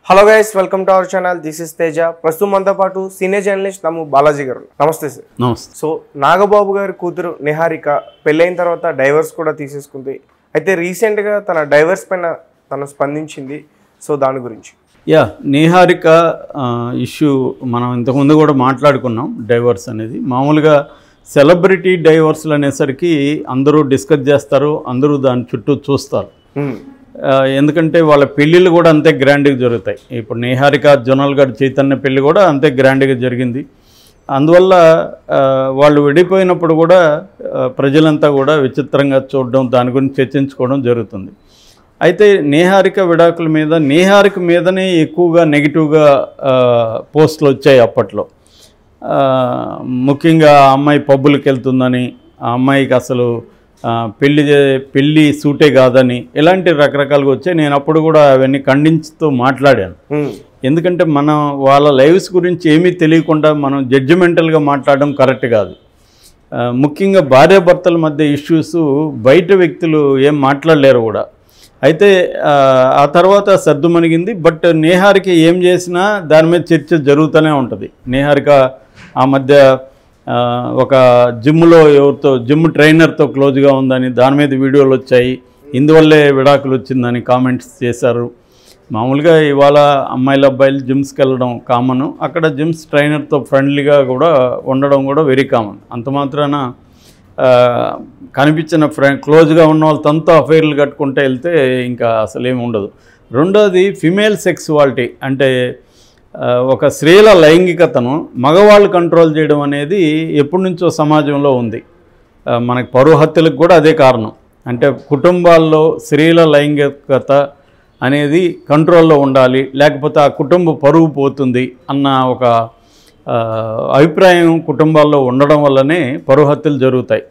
Hello guys welcome to our channel this is Teja ప్రస్తుతం మనతో పాటు సీనియర్ జర్నలిస్ట్ నమ్ము బాలాజీ గారు నమస్తే సార్ నమస్తే సో నాగబాబు గారి కూతురు నిహారిక పెళ్ళైన తర్వాత డైవర్స్ కూడా తీసేసుకుంది అయితే రీసెంట్గా తన డైవర్స్ పైన తను స్పందించింది సో దాని గురించి యా నీహారిక ఇష్యూ మనం ఇంతకుముందు కూడా మాట్లాడుకున్నాం డైవర్స్ అనేది మామూలుగా సెలబ్రిటీ డైవర్స్లు అనేసరికి అందరూ డిస్కస్ చేస్తారు అందరూ దాని చుట్టూ చూస్తారు Hmm. ఆ, ఎందుకంటే వాళ్ళ పెళ్ళిళ్ళు కూడా అంతే గ్రాండ్గా జరుగుతాయి ఇప్పుడు నిహారిక జొనల్ గడ్ చైతన్య పెళ్ళి కూడా అంతే గ్రాండ్గా జరిగింది అందువల్ల ఆ, వాళ్ళు విడిపోయినప్పుడు కూడా ఆ, ప్రజలంతా కూడా విచిత్రంగా చూడడం దాని గురించి చర్చించుకోవడం జరుగుతుంది అయితే నేహారిక విడాకుల మీద నేహారిక మీదనే ఎక్కువగా నెగిటివ్గా ఆ, పోస్టులు వచ్చాయి అప్పట్లో ఆ, ముఖ్యంగా ఆ అమ్మాయి పబ్బులకు వెళ్తుందని ఆ అమ్మాయికి అసలు ఆ, పెళ్లి చే- పెళ్లి సూటే కాదని ఇలాంటి రకరకాలుగా వచ్చాయి నేను అప్పుడు కూడా అవన్నీ ఖండించుతూ మాట్లాడాను Hmm. ఎందుకంటే మనం వాళ్ళ లైవ్స్ గురించి ఏమీ తెలియకుండా మనం జడ్జిమెంటల్గా మాట్లాడడం కరెక్ట్ కాదు ఆ, ముఖ్యంగా భార్యాభర్తల మధ్య ఇష్యూస్ బయట వ్యక్తులు ఏం మాట్లాడలేరు కూడా అయితే ఆ, ఆ తర్వాత సర్దుమణిగింది బట్ నేహారిక ఏం చేసినా దాని మీద చర్చ జరుగుతూనే ఉంటుంది నేహారిక ఆ మధ్య ఆ, ఒక జిమ్లో ఎవరితో జిమ్ ట్రైనర్తో క్లోజ్గా ఉందని దాని మీద వీడియోలు వచ్చాయి ఇందువల్లే విడాకులు వచ్చిందని కామెంట్స్ చేశారు మామూలుగా ఇవాళ అమ్మాయిల అబ్బాయిలు జిమ్స్కి వెళ్ళడం కామన్ అక్కడ జిమ్స్ ట్రైనర్తో ఫ్రెండ్లీగా కూడా ఉండడం కూడా వెరీ కామన్ అంత మాత్రాన ఆ, కనిపించిన ఫ్రెండ్ క్లోజ్గా ఉన్న వాళ్ళు తనతో అఫైర్లు కట్టుకుంటే వెళ్తే ఇంకా అసలు ఏమి ఉండదు రెండోది ఫిమేల్ సెక్సువాలిటీ అంటే ఆ, ఒక స్త్రీల లైంగికతను మగవాళ్ళు కంట్రోల్ చేయడం అనేది ఎప్పటి నుంచో సమాజంలో ఉంది ఆ, మనకి పరువు హత్యలకు కూడా అదే కారణం అంటే కుటుంబాల్లో స్త్రీల లైంగికత అనేది కంట్రోల్లో ఉండాలి లేకపోతే ఆ కుటుంబ పరువు పోతుంది అన్న ఒక ఆ, అభిప్రాయం కుటుంబాల్లో ఉండడం వల్లనే పరువు హత్యలు జరుగుతాయి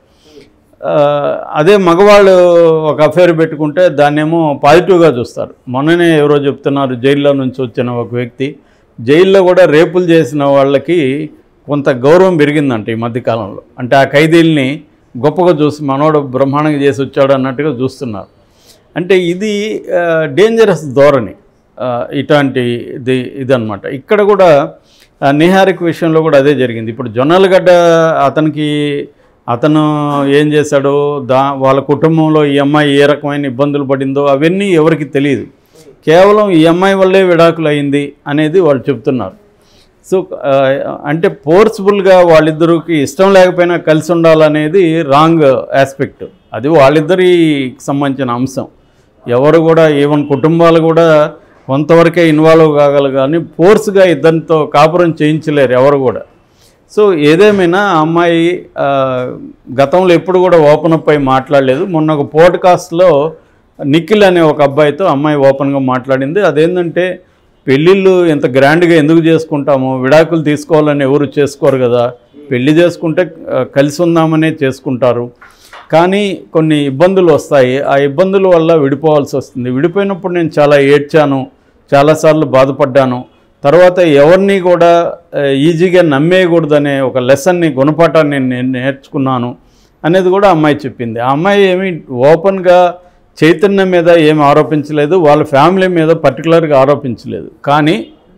ఆ, అదే మగవాళ్ళు ఒక అఫేర్ పెట్టుకుంటే దాన్నేమో పాజిటివ్గా చూస్తారు మొన్ననే ఎవరో చెప్తున్నారు జైల్లో నుంచి వచ్చిన ఒక వ్యక్తి జైల్లో కూడా రేపులు చేసిన వాళ్ళకి కొంత గౌరవం పెరిగిందంట ఈ మధ్యకాలంలో అంటే ఆ ఖైదీల్ని గొప్పగా చూసి మనోడు బ్రహ్మాండంగా చేసి వచ్చాడు అన్నట్టుగా చూస్తున్నారు అంటే ఇది డేంజరస్ ధోరణి ఆ, ఇట్లాంటి ఇది ఇదనమాట ఇక్కడ కూడా ఆ, నిహారిక విషయంలో కూడా అదే జరిగింది ఇప్పుడు జొన్నలగడ్డ అతనికి అతను ఏం చేశాడో దా వాళ్ళ కుటుంబంలో ఈ అమ్మాయి ఏ రకమైన ఇబ్బందులు పడిందో అవన్నీ ఎవరికి తెలియదు కేవలం ఈ అమ్మాయి వల్లే విడాకులు అయింది అనేది వాళ్ళు చెప్తున్నారు సో ఆ, అంటే ఫోర్స్ఫుల్గా వాళ్ళిద్దరికి ఇష్టం లేకపోయినా కలిసి ఉండాలనేది రాంగ్ ఆస్పెక్ట్ అది వాళ్ళిద్దరికి సంబంధించిన అంశం ఎవరు కూడా ఈవెన్ కుటుంబాలు కూడా కొంతవరకే ఇన్వాల్వ్ కాగలరు కానీ ఫోర్స్గా ఇద్దరితో కాపురం చేయించలేరు ఎవరు కూడా సో ఏదేమైనా ఆ అమ్మాయి ఆ, గతంలో ఎప్పుడు కూడా ఓపెన్ అప్ అయి మాట్లాడలేదు మొన్న ఒక పోడ్కాస్ట్లో నిఖిల్ అనే ఒక అబ్బాయితో అమ్మాయి ఓపెన్గా మాట్లాడింది అదేంటంటే పెళ్ళిళ్ళు ఇంత గ్రాండ్గా ఎందుకు చేసుకుంటామో విడాకులు తీసుకోవాలని ఎవరు చేసుకోరు కదా పెళ్లి చేసుకుంటే ఆ, కలిసి ఉందామనే చేసుకుంటారు కానీ కొన్ని ఇబ్బందులు వస్తాయి ఆ ఇబ్బందుల వల్ల విడిపోవాల్సి వస్తుంది విడిపోయినప్పుడు నేను చాలా ఏడ్చాను చాలాసార్లు బాధపడ్డాను తర్వాత ఎవరిని కూడా ఆ, ఈజీగా నమ్మేయకూడదనే ఒక లెసన్ని గుణపాఠాన్ని నేను నేర్చుకున్నాను అనేది కూడా అమ్మాయి చెప్పింది ఆ అమ్మాయి ఏమి ఓపెన్గా చైతన్య మీద ఏమి ఆరోపించలేదు వాళ్ళ ఫ్యామిలీ మీద పర్టికులర్గా ఆరోపించలేదు కానీ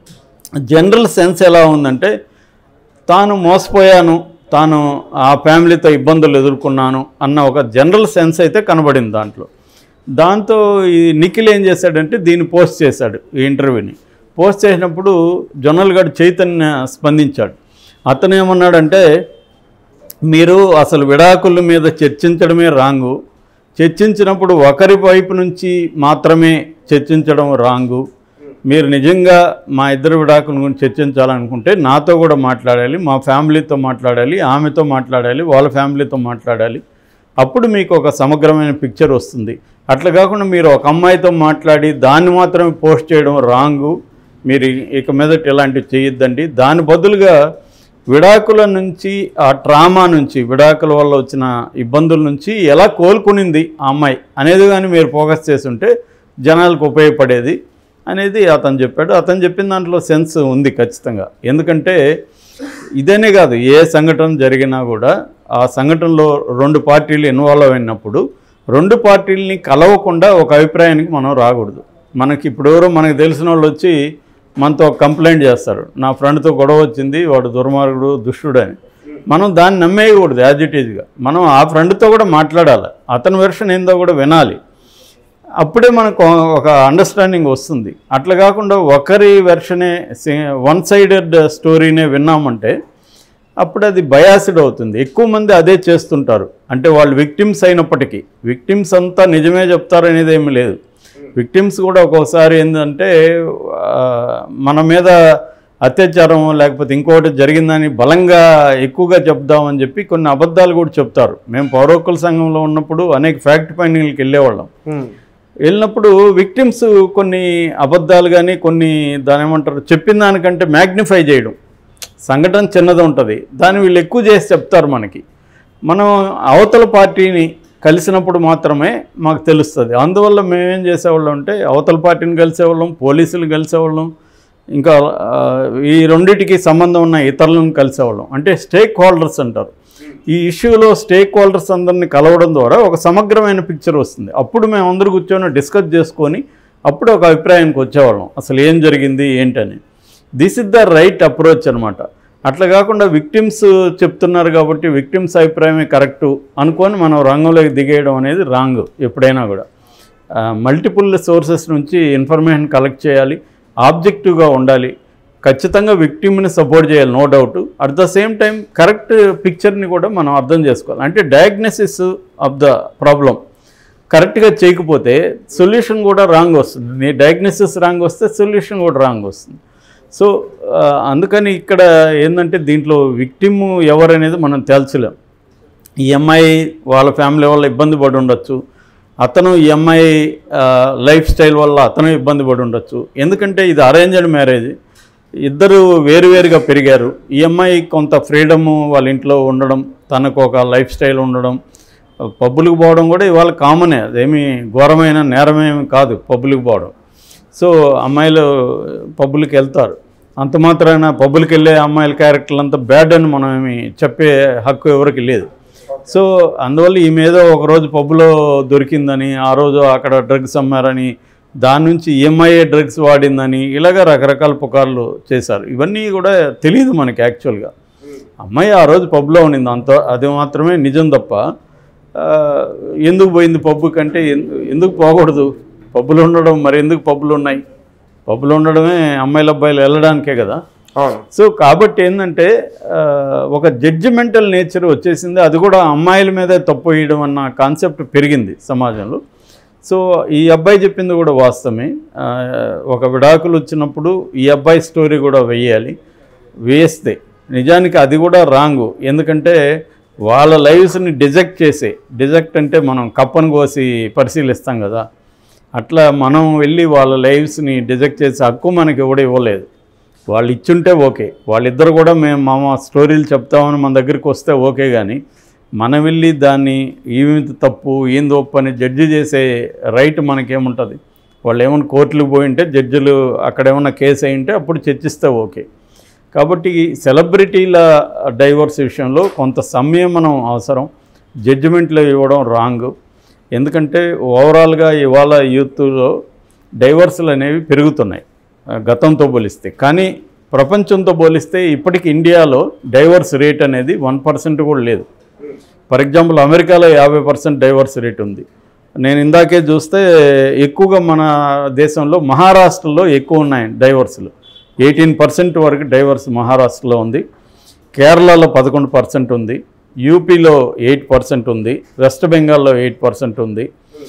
జనరల్ సెన్స్ ఎలా ఉందంటే తాను మోసపోయాను తాను ఆ ఫ్యామిలీతో ఇబ్బందులు ఎదుర్కొన్నాను అన్న ఒక జనరల్ సెన్స్ అయితే కనబడింది దాంట్లో దాంతో ఈ నిఖిల్ ఏం చేశాడంటే దీన్ని పోస్ట్ చేశాడు ఈ ఇంటర్వ్యూని పోస్ట్ చేసినప్పుడు జొన్నల్గడ్ చైతన్య స్పందించాడు అతను ఏమన్నాడంటే మీరు అసలు విడాకుల మీద చర్చించడమే రాంగు చర్చించినప్పుడు ఒకరి వైపు నుంచి మాత్రమే చర్చించడం రాంగు మీరు నిజంగా మా ఇద్దరు విడాకుల గురించి చర్చించాలనుకుంటే నాతో కూడా మాట్లాడాలి మా ఫ్యామిలీతో మాట్లాడాలి ఆమెతో మాట్లాడాలి వాళ్ళ ఫ్యామిలీతో మాట్లాడాలి అప్పుడు మీకు ఒక సమగ్రమైన పిక్చర్ వస్తుంది అట్లా కాకుండా మీరు ఒక అమ్మాయితో మాట్లాడి దాన్ని మాత్రమే పోస్ట్ చేయడం రాంగు మీరు ఇక మీదట ఇలాంటివి చేయొద్దండి దాని బదులుగా విడాకుల నుంచి ఆ ట్రామా నుంచి విడాకుల వల్ల వచ్చిన ఇబ్బందుల నుంచి ఎలా కోలుకునింది ఆ అమ్మాయి అనేది కానీ మీరు ఫోకస్ చేస్తుంటే జనాలకు ఉపయోగపడేది అనేది అతను చెప్పాడు అతను చెప్పిన దాంట్లో సెన్స్ ఉంది ఖచ్చితంగా ఎందుకంటే ఇదేనే కాదు ఏ సంఘటన జరిగినా కూడా ఆ సంఘటనలో రెండు పార్టీలు ఇన్వాల్వ్ అయినప్పుడు రెండు పార్టీలని కలవకుండా ఒక అభిప్రాయానికి మనం రాకూడదు మనకి ఇప్పుడు ఎవరో మనకు తెలిసిన వాళ్ళు వచ్చి మనతో కంప్లైంట్ చేస్తారు నా ఫ్రెండ్తో గొడవ వచ్చింది వాడు దుర్మార్గుడు దుష్టుడు అని మనం దాన్ని నమ్మేయకూడదు యాజ్ ఇట్ ఈజ్గా మనం ఆ ఫ్రెండ్తో కూడా మాట్లాడాలి అతని వెర్షన్ ఏందో కూడా వినాలి అప్పుడే మనకు ఒక అండర్స్టాండింగ్ వస్తుంది అట్లా కాకుండా ఒకరి వెర్షనే వన్ సైడెడ్ స్టోరీనే విన్నామంటే అప్పుడు అది బయాసిడ్ అవుతుంది ఎక్కువ మంది అదే చేస్తుంటారు అంటే వాళ్ళు విక్టిమ్స్ అయినప్పటికీ విక్టిమ్స్ అంతా నిజమే చెప్తారు అనేది ఏమీ లేదు విక్టిమ్స్ కూడా ఒక్కోసారి ఏంటంటే ఆ, మన మీద అత్యాచారం లేకపోతే ఇంకోటి జరిగిందని బలంగా ఎక్కువగా చెప్దామని చెప్పి కొన్ని అబద్ధాలు కూడా చెప్తారు మేము పౌరోక్కుల సంఘంలో ఉన్నప్పుడు అనేక ఫ్యాక్ట్ ఫైండింగ్కి వెళ్ళేవాళ్ళం ఉమ్, వెళ్ళినప్పుడు విక్టిమ్స్ కొన్ని అబద్ధాలు కానీ కొన్ని దాని ఏమంటారు చెప్పిన దానికంటే మ్యాగ్నిఫై చేయడం సంఘటన చిన్నది ఉంటుంది దాన్ని వీళ్ళు ఎక్కువ చేసి చెప్తారు మనకి మనం అవతల పార్టీని కలిసినప్పుడు మాత్రమే మాకు తెలుస్తుంది అందువల్ల మేమేం చేసేవాళ్ళం అంటే అవతల పార్టీని కలిసేవాళ్ళం పోలీసులు కలిసేవాళ్ళం ఇంకా ఆ, ఈ రెండిటికి సంబంధం ఉన్న ఇతరులను కలిసేవాళ్ళం అంటే స్టేక్ హోల్డర్స్ అంటారు ఈ ఇష్యూలో స్టేక్ హోల్డర్స్ అందరిని కలవడం ద్వారా ఒక సమగ్రమైన పిక్చర్ వస్తుంది అప్పుడు మేము అందరూ కూర్చొని డిస్కస్ చేసుకొని అప్పుడు ఒక అభిప్రాయానికి వచ్చేవాళ్ళం అసలు ఏం జరిగింది ఏంటని this is the right approach అనమాట అట్లా కాకుండా విక్టిమ్స్ చెప్తున్నారు కాబట్టి విక్టిమ్స్ అభిప్రాయమే కరెక్టు అనుకొని మనం రంగంలోకి దిగేయడం అనేది రాంగ్ ఎప్పుడైనా కూడా మల్టిపుల్ సోర్సెస్ నుంచి ఇన్ఫర్మేషన్ కలెక్ట్ చేయాలి ఆబ్జెక్టివ్గా ఉండాలి ఖచ్చితంగా విక్టిమ్ని సపోర్ట్ చేయాలి no doubt at the same time correct పిక్చర్ని కూడా మనం అర్థం చేసుకోవాలి అంటే డయాగ్నోసిస్ ఆఫ్ ద ప్రాబ్లం కరెక్ట్గా చేయకపోతే సొల్యూషన్ కూడా రాంగ్ వస్తుంది నీ డయాగ్నోసిస్ రాంగ్ వస్తే సొల్యూషన్ కూడా రాంగ్ వస్తుంది సో ఆ, అందుకని ఇక్కడ ఏంటంటే దీంట్లో విక్టిమ్ ఎవరనేది మనం తేల్చలేం ఈ అమ్మాయి వాళ్ళ ఫ్యామిలీ వల్ల ఇబ్బంది పడి ఉండొచ్చు అతను ఈ అమ్మాయి ఆ, లైఫ్ స్టైల్ వల్ల అతను ఇబ్బంది పడి ఉండొచ్చు ఎందుకంటే ఇది అరేంజ్డ్ మ్యారేజ్ ఇద్దరు వేరువేరుగా పెరిగారు ఈ అమ్మాయి కొంత ఫ్రీడము వాళ్ళ ఇంట్లో ఉండడం తనకు ఒక లైఫ్ స్టైల్ ఉండడం పబ్బులకు పోవడం కూడా ఇవాళ కామనే అదేమి ఘోరమైన నేరమేమి కాదు పబ్బులకు పోవడం సో అమ్మాయిలు పబ్బులకు వెళ్తారు అంత మాత్రాన పబ్బులకు వెళ్ళే అమ్మాయిల క్యారెక్టర్లు అంతా బ్యాడ్ అని మనం ఏమి చెప్పే హక్కు ఎవరికి లేదు సో అందువల్ల ఈ మీద ఒకరోజు పబ్బులో దొరికిందని ఆ రోజు అక్కడ డ్రగ్స్ అమ్మారని దాని నుంచి ఈఎంఐ డ్రగ్స్ వాడిందని ఇలాగ రకరకాల పుకార్లు చేశారు ఇవన్నీ కూడా తెలియదు మనకి యాక్చువల్గా అమ్మాయి ఆ రోజు పబ్లో ఉన్నింది అంత అది మాత్రమే నిజం తప్ప ఆ, ఎందుకు పోయింది పబ్బు కంటే ఎందు- ఎందుకు పోకూడదు పబ్బులు ఉండడం మరి ఎందుకు పబ్బులు ఉన్నాయి పబ్బులు ఉండడమే అమ్మాయిల అబ్బాయిలు వెళ్ళడానికే కదా అవును సో కాబట్టి ఏంటంటే ఆ, ఒక జడ్జిమెంటల్ నేచర్ వచ్చేసింది అది కూడా అమ్మాయిల మీదే తప్పు వేయడం అన్న కాన్సెప్ట్ పెరిగింది సమాజంలో సో ఈ అబ్బాయి చెప్పింది కూడా వాస్తవమే ఆ, ఒక విడాకులు వచ్చినప్పుడు ఈ అబ్బాయి స్టోరీ కూడా వేయాలి వేస్తే నిజానికి అది కూడా రాంగు ఎందుకంటే వాళ్ళ లైవ్స్ని డిజెక్ట్ చేసే డిజెక్ట్ అంటే మనం కప్పను కోసి పరిశీలిస్తాం కదా అట్లా మనం వెళ్ళి వాళ్ళ లైవ్స్ని డిజెక్ట్ చేసే హక్కు మనకి కూడా ఇవ్వలేదు వాళ్ళు ఇచ్చుంటే ఓకే వాళ్ళిద్దరు కూడా మేము మామ స్టోరీలు చెప్తామని మన దగ్గరికి వస్తే ఓకే కానీ మనం వెళ్ళి దాన్ని ఏమి తప్పు ఏం తప్పు అని జడ్జి చేసే రైట్ మనకేముంటుంది వాళ్ళు ఏమైనా కోర్టులకు పోయి ఉంటే జడ్జిలు అక్కడ ఏమైనా కేసు అయి ఉంటే అప్పుడు చర్చిస్తే ఓకే కాబట్టి సెలబ్రిటీల డైవర్స్ విషయంలో కొంత సంయమనం అవసరం జడ్జిమెంట్లు ఇవ్వడం రాంగ్ ఎందుకంటే ఓవరాల్గా ఇవాళ యూత్లో డైవర్సులు అనేవి పెరుగుతున్నాయి ఆ, గతంతో పోలిస్తే కానీ ప్రపంచంతో పోలిస్తే ఇప్పటికి ఇండియాలో డైవర్స్ రేట్ అనేది వన్ పర్సెంట్ కూడా లేదు ఫర్ ఎగ్జాంపుల్ అమెరికాలో యాభై పర్సెంట్ డైవర్స్ రేట్ ఉంది నేను ఇందాకే చూస్తే ఎక్కువగా మన దేశంలో మహారాష్ట్రలో ఎక్కువ ఉన్నాయి డైవర్సులు ఎయిటీన్ పర్సెంట్ వరకు డైవర్స్ మహారాష్ట్రలో ఉంది కేరళలో పదకొండు పర్సెంట్ ఉంది యూపీలో ఎయిట్ పర్సెంట్ ఉంది వెస్ట్ బెంగాల్లో ఎయిట్ పర్సెంట్ ఉంది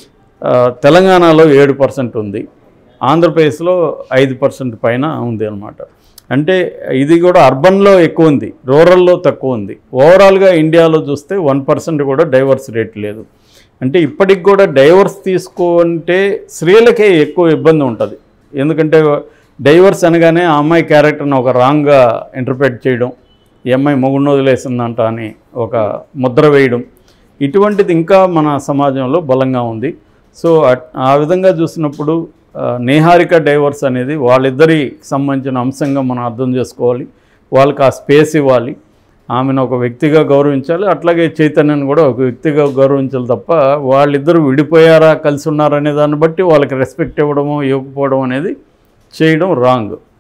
ఆ, తెలంగాణలో ఏడు పర్సెంట్ ఉంది ఆంధ్రప్రదేశ్లో ఐదు పర్సెంట్ పైన ఉంది అనమాట అంటే ఇది కూడా అర్బన్లో ఎక్కువ ఉంది రూరల్లో తక్కువ ఉంది ఓవరాల్గా ఇండియాలో చూస్తే వన్ పర్సెంట్ కూడా డైవర్స్ రేట్ లేదు అంటే ఇప్పటికి కూడా డైవర్స్ తీసుకుంటే స్త్రీలకే ఎక్కువ ఇబ్బంది ఉంటుంది ఎందుకంటే డైవర్స్ అనగానే ఆ అమ్మాయి క్యారెక్టర్ని ఒక రాంగ్గా ఇంటర్ప్రిట్ చేయడం ఈ అమ్మాయి మొగుడు వదిలేసిందంట అని ఒక ముద్ర వేయడం ఇటువంటిది ఇంకా మన సమాజంలో బలంగా ఉంది సో అట్- ఆ విధంగా చూసినప్పుడు ఆ, నేహారిక డైవర్స్ అనేది వాళ్ళిద్దరికి సంబంధించిన అంశంగా మనం అర్థం చేసుకోవాలి వాళ్ళకి ఆ స్పేస్ ఇవ్వాలి ఆమెను ఒక వ్యక్తిగా గౌరవించాలి అట్లాగే చైతన్యను కూడా ఒక వ్యక్తిగా గౌరవించాలి తప్ప వాళ్ళిద్దరూ విడిపోయారా కలిసి ఉన్నారా అనే దాన్ని బట్టి వాళ్ళకి రెస్పెక్ట్ ఇవ్వడము ఇవ్వకపోవడం అనేది చేయడం రాంగ్